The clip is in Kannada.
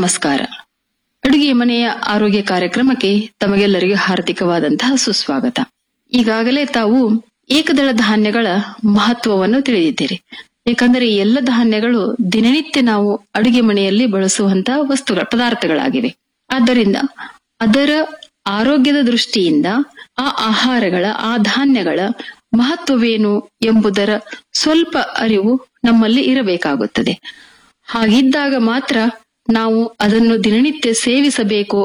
ನಮಸ್ಕಾರ ಅಡುಗೆ ಮನೆಯ ಆರೋಗ್ಯ ಕಾರ್ಯಕ್ರಮಕ್ಕೆ ತಮಗೆಲ್ಲರಿಗೂ ಹಾರ್ದಿಕವಾದಂತಹ ಸುಸ್ವಾಗತ ಈಗಾಗಲೇ ತಾವು ಏಕದಳ ಧಾನ್ಯಗಳ ಮಹತ್ವವನ್ನು ತಿಳಿದಿದ್ದೀರಿ ಏಕೆಂದರೆ ಈ ಎಲ್ಲ ಧಾನ್ಯಗಳು ದಿನನಿತ್ಯ ನಾವು ಅಡುಗೆ ಮನೆಯಲ್ಲಿ ಬಳಸುವಂತಹ ವಸ್ತುಗಳ ಪದಾರ್ಥಗಳಾಗಿವೆ ಆದ್ದರಿಂದ ಅದರ ಆರೋಗ್ಯದ ದೃಷ್ಟಿಯಿಂದ ಆ ಆಹಾರಗಳ ಆ ಧಾನ್ಯಗಳ ಮಹತ್ವವೇನು ಎಂಬುದರ ಸ್ವಲ್ಪ ಅರಿವು ನಮ್ಮಲ್ಲಿ ಇರಬೇಕಾಗುತ್ತದೆ ಹಾಗಿದ್ದಾಗ ಮಾತ್ರ ನಾವು ಅದನ್ನು ದಿನನಿತ್ಯ ಸೇವಿಸಬೇಕು